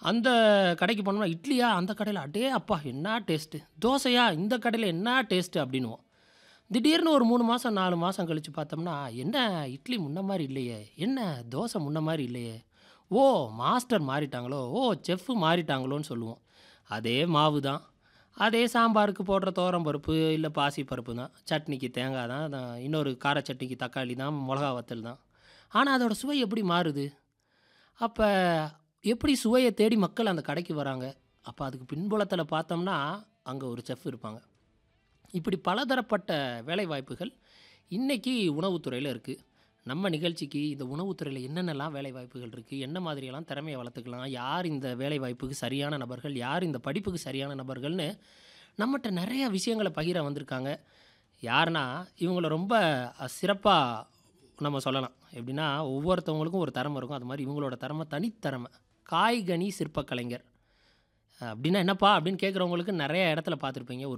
அந்த கடைக்கு போனோம்னா, "இட்லியா? அந்த கடையில அடே அப்பா! என்னா டேஸ்ட்டு. தோசையா? இந்த கடையில என்னா டேஸ்ட்டு" அப்படின்னுவோம். திடீர்னு ஒரு 3 மாசம், 4 மாசம் கழிச்சு பார்த்தோம்னா, "என்ன இட்லி முன்ன மாரி இல்லையே! என்ன தோசை முன்ன மாரி இல்லையே! ஓ! மாஸ்டர் மாறிட்டாங்களோ! ஓ! செஃப் மாறிட்டாங்களோன்னு" சொல்லுவோம். அதே மாவு தான். அதே சாம்பாருக்கு போடுற துவரம் பருப்பு, இல்ல பாசி பருப்பு தான். சட்னிக்கு தேங்காய் தான். தான் இன்னொரு கார சட்னிக்கு தக்காளி தான், மொளகா வத்தல் தான். ஆனா, அதோட சுவை எப்படி மாறுது? அப்ப எப்படி சுவைய தேடி மக்கள் அந்த கடைக்கு வராங்க? அப்ப அதுக்கு பின்புலத்தில பார்த்தோம்னா, அங்க ஒரு செஃப் இருப்பாங்க. இப்படி பலதரப்பட்ட வேலைவாய்ப்புகள் இன்னைக்கு உணவுத்துறையில இருக்கு. நம்ம நிகழ்ச்சிக்கு இந்த உணவுத்துறையில என்னென்னலாம் வேலைவாய்ப்புகள் இருக்கு? என்ன மாதிரியெல்லாம் திறமைய வளர்த்துக்கலாம்? யார் இந்த வேலைவாய்ப்புக்கு சரியான நபர்கள்? யார் இந்த படிப்புக்கு சரியான நபர்கள்னு நம்மட்ட நெறைய விஷயங்கள பகிர வந்திருக்காங்க. யாருன்னா, இவங்கள ரொம்ப அ சிறப்பா நம்ம சொல்லலாம். எப்படின்னா, ஒவ்வொருத்தவங்களுக்கும் ஒரு திறமை இருக்கும். அது மாரி இவங்களோட திறமை தனித்திறமை. காய்கனி சிற்பக் கலைஞர். அப்படின்னா என்னப்பா? அப்படின்னு கேட்கிறவங்களுக்கு நெறைய இடத்துல பார்த்துருப்பீங்க. ஒரு